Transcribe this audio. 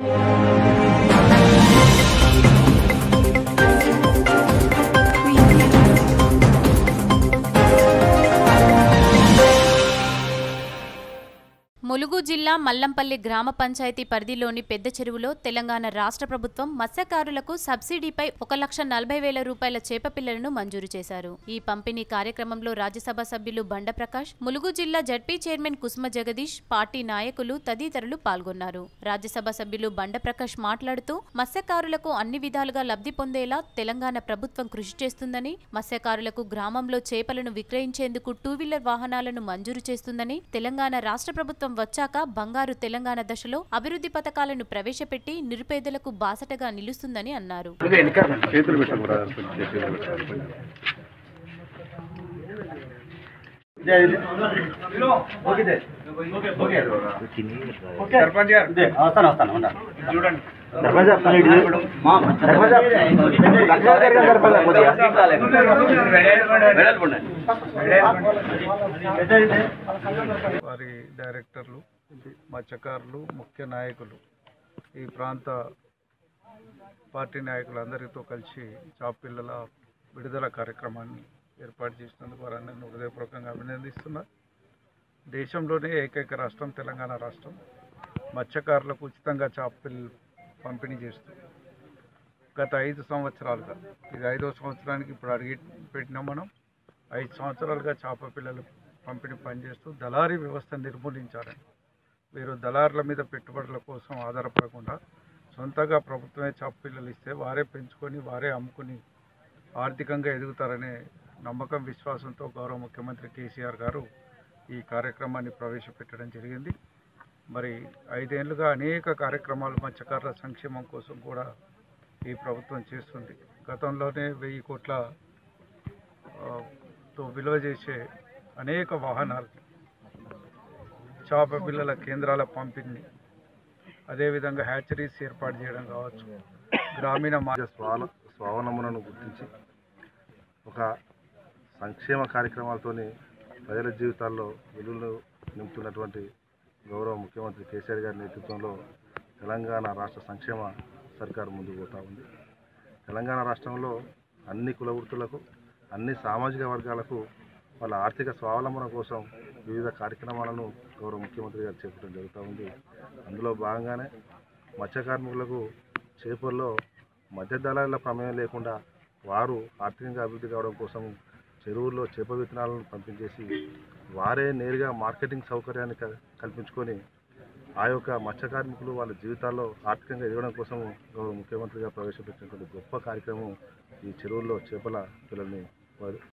ములుగు జిల్లా మల్లంపల్లి గ్రామ పంచాయతీ పరిధిలోని పెద్ద చెరువులో తెలంగాణ రాష్ట్ర ప్రభుత్వం మత్స్యకారులకు సబ్సిడీపై ఒక లక్ష నలభై వేల రూపాయల చేప పిల్లలను మంజూరు చేశారు ఈ పంపిణీ కార్యక్రమంలో రాజ్యసభ సభ్యులు బండ ప్రకాష్ ములుగు జిల్లా ZP chairman Kusuma Jagadeesh party నాయకులు తదితరులు పాల్గొన్నారు రాజ్యసభ సభ్యులు బండ ప్రకాష్ మాట్లాడుతూ మత్స్యకారులకు అన్ని విధాలుగా లబ్ధి పొందేలా తెలంగాణ ప్రభుత్వం కృషి చేస్తుందని మత్స్యకారులకు గ్రామంలో చేపలను విక్రయించేందుకు టూ వీలర్ వాహనాలను మంజూరు చేస్తుందని తెలంగాణ రాష్ట్ర ప్రభుత్వం వచ్చాక బంగారు తెలంగాణ దశలో అభివృద్ధి పథకాలను ప్రవేశపెట్టి నిరుపేదలకు బాసటగా నిలుస్తుందని అన్నారు చేతులు పెట్టకూడదు చేతులు పెట్టాలి సర్పంచ్ గారు వస్తాను వస్తాను ఉంటాను చూడండి సర్పంచ్ వస్తాను ఇటు చూడు. మా సర్పంచ్ లక్ష్మణ్ గారు గారు సర్పంచ్ కొద్దిగా. వెడల్పు ఉండండి. వారి డైరెక్టర్లు మత్స్యకారులు ముఖ్య నాయకులు ఈ ప్రాంత పార్టీ నాయకులు అందరితో కలిసి చాప్ పిల్లల విడుదల కార్యక్రమాన్ని ఏర్పాటు చేసినందుకు వారందరినీ హృదయపూర్వకంగా అభినందిస్తున్నా దేశంలోనే ఏకైక రాష్ట్రం తెలంగాణ రాష్ట్రం మత్స్యకారులకు ఉచితంగా చాప్ పిల్లలు పంపిణీ చేస్తూ గత ఐదు సంవత్సరాలుగా ఇది ఐదో సంవత్సరానికి ఇప్పుడు అడిగి పెట్టినాం మనం ఐదు సంవత్సరాలుగా చేప పిల్లలు పంపిణీ పనిచేస్తూ దళారీ వ్యవస్థ నిర్మూలించాలని వీరు దళారుల మీద పెట్టుబడుల కోసం ఆధారపడకుండా సొంతగా ప్రభుత్వమే చేప పిల్లలు ఇస్తే వారే పెంచుకొని వారే అమ్ముకుని ఆర్థికంగా ఎదుగుతారనే నమ్మకం విశ్వాసంతో గౌరవ ముఖ్యమంత్రి కేసీఆర్ గారు ఈ కార్యక్రమాన్ని ప్రవేశపెట్టడం జరిగింది మరి ఐదేళ్లుగా అనేక కార్యక్రమాలు మత్స్యకారుల సంక్షేమం కోసం కూడా ఈ ప్రభుత్వం చేస్తుంది గతంలోనే వెయ్యి కోట్ల ఆ, తో విలువ చేసే అనేక వాహనాలు చేప పిల్లల కేంద్రాల పంపిణీ అదేవిధంగా హ్యాచరీస్ ఏర్పాటు చేయడం కావచ్చు గ్రామీణ మా స్వాల స్వావలంబనను గుర్తించి ఒక సంక్షేమ కార్యక్రమాలతోని ప్రజల జీవితాల్లో వెలుగులు నింపుతున్నటువంటి గౌరవ ముఖ్యమంత్రి కేసీఆర్ గారి నేతృత్వంలో తెలంగాణ రాష్ట్ర సంక్షేమ సర్కారు ముందుకు పోతా ఉంది తెలంగాణ రాష్ట్రంలో అన్ని కుల వృత్తులకు అన్ని సామాజిక వర్గాలకు వాళ్ళ ఆర్థిక స్వావలంబన కోసం వివిధ కార్యక్రమాలను గౌరవ ముఖ్యమంత్రి గారు చేపట్టడం జరుగుతూ ఉంది అందులో భాగంగానే మత్స్య కార్మికులకు చేపల్లో మధ్య దళాల ప్రమేయం లేకుండా వారు ఆర్థికంగా అభివృద్ధి కావడం కోసం చెరువుల్లో చేప విత్తనాలను పంపించేసి వారే నేరుగా మార్కెటింగ్ సౌకర్యాన్ని క- కల్పించుకొని ఆ యొక్క మత్స్య కార్మికులు వాళ్ళ జీవితాల్లో ఆర్థికంగా ఎదగడం కోసం గౌరవ ముఖ్యమంత్రిగా ప్రవేశపెట్టినటువంటి గొప్ప కార్యక్రమం ఈ చెరువుల్లో చేపల పిల్లల్ని వారు